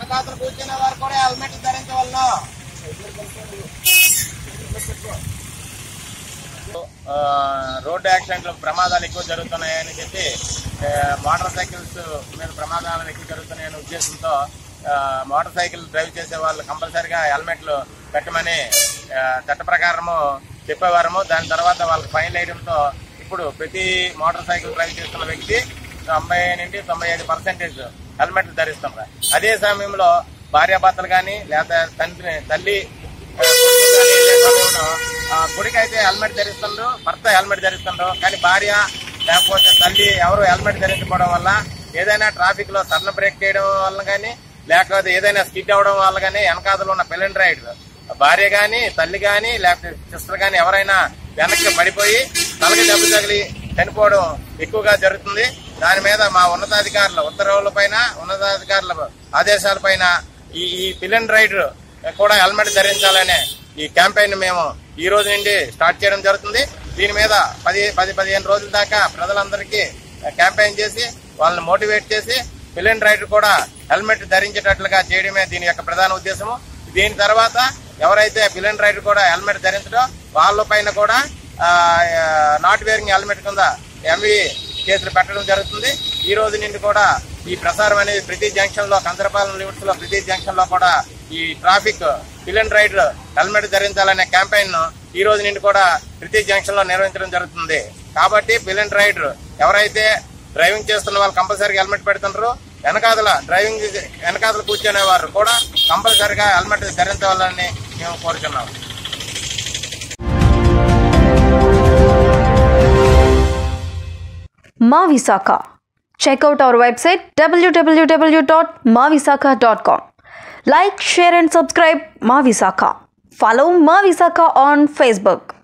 వెనకాతలు కూర్చునే వారు కూడా హెల్మెట్ ధరించవలను ఆ, రోడ్డు యాక్సిడెంట్లు ప్రమాదాలు ఎక్కువ జరుగుతున్నాయని చెప్పి ఆ, మోటార్ సైకిల్స్ మీద ప్రమాదాలు ఎక్కువ జరుగుతున్నాయనే ఉద్దేశంతో ఆ, మోటార్ సైకిల్ డ్రైవ్ చేసే వాళ్ళు కంపల్సరిగా హెల్మెట్లు పెట్టమని ఆ, చట్ట ప్రకారము చెప్పేవారము దాని తర్వాత వాళ్ళకి ఫైన్ వేయడంతో ఇప్పుడు ప్రతి మోటార్ సైకిల్ డ్రైవ్ చేస్తున్న వ్యక్తి తొంభై నుండి తొంభై ఐదు పర్సెంటేజ్ హెల్మెట్లు ధరిస్తున్నారు అదే సమయంలో భార్యాభర్తలు కానీ లేదా తండ్రి తల్లి కొడుకు అయితే హెల్మెట్ ధరిస్తుండ్రు భర్త హెల్మెట్ ధరిస్తుండ్రు కానీ భార్య లేకపోతే తల్లి ఎవరు హెల్మెట్ ధరించకపోవడం వల్ల ఏదైనా ట్రాఫిక్ లో సడన్ బ్రేక్ చేయడం వల్ల కానీ లేకపోతే ఏదైనా స్కిడ్ అవడం వల్ల కానీ వెనకాతలు ఉన్న పెళ్ళిన రైడ్ భార్య గాని తల్లి గాని లేకపోతే సిస్టర్ గాని ఎవరైనా వెనక్కి పడిపోయి తలకి దెబ్బ తగిలి చనిపోవడం ఎక్కువగా జరుగుతుంది దాని మీద మా ఉన్నతాధికారుల ఉత్తర్వుల పైన ఉన్నతాధికారుల ఆదేశాల పైన ఈ ఈ పిల్లన్ రైడర్ కూడా హెల్మెట్ ధరించాలనే ఈ క్యాంపెయిన్ మేము ఈ రోజు నుండి స్టార్ట్ చేయడం జరుగుతుంది దీని మీద పది పది పదిహేను రోజుల దాకా ప్రజలందరికీ క్యాంపెయిన్ చేసి వాళ్ళని మోటివేట్ చేసి పిల్లన్ రైడర్ కూడా హెల్మెట్ ధరించేటట్లుగా చేయడమే దీని యొక్క ప్రధాన ఉద్దేశము దీని తర్వాత ఎవరైతే పిల్లన్ రైడర్ కూడా హెల్మెట్ ధరించడో వాళ్ళ పైన కూడా నాట్ వేరింగ్ హెల్మెట్ కింద ఎంవి కేసులు పెట్టడం జరుగుతుంది ఈ రోజు నుండి కూడా ఈ ప్రసారం అనేది ప్రతి జంక్షన్ లో కందరపాలెం లిమిట్స్ లో ప్రతి జంక్షన్ లో కూడా ఈ ట్రాఫిక్ పిల్లన్ రైడర్ హెల్మెట్ ధరించాలనే క్యాంపెయిన్ ను ఈ రోజు నుండి కూడా ప్రతి జంక్షన్ లో నిర్వహించడం జరుగుతుంది కాబట్టి పిల్లన్ రైడర్ ఎవరైతే డ్రైవింగ్ చేస్తున్న వాళ్ళు కంపల్సరీగా హెల్మెట్ పెడుతుంటారు వెనకాదల డ్రైవింగ్ వెనకాదల కూర్చునే వారు కూడా కంపల్సరీగా హెల్మెట్ ధరించాలని మేము కోరుచున్నాము Mavisaka. Check out our website www.mavisaka.com. Like, share, and subscribe Mavisaka. Follow Mavisaka on Facebook.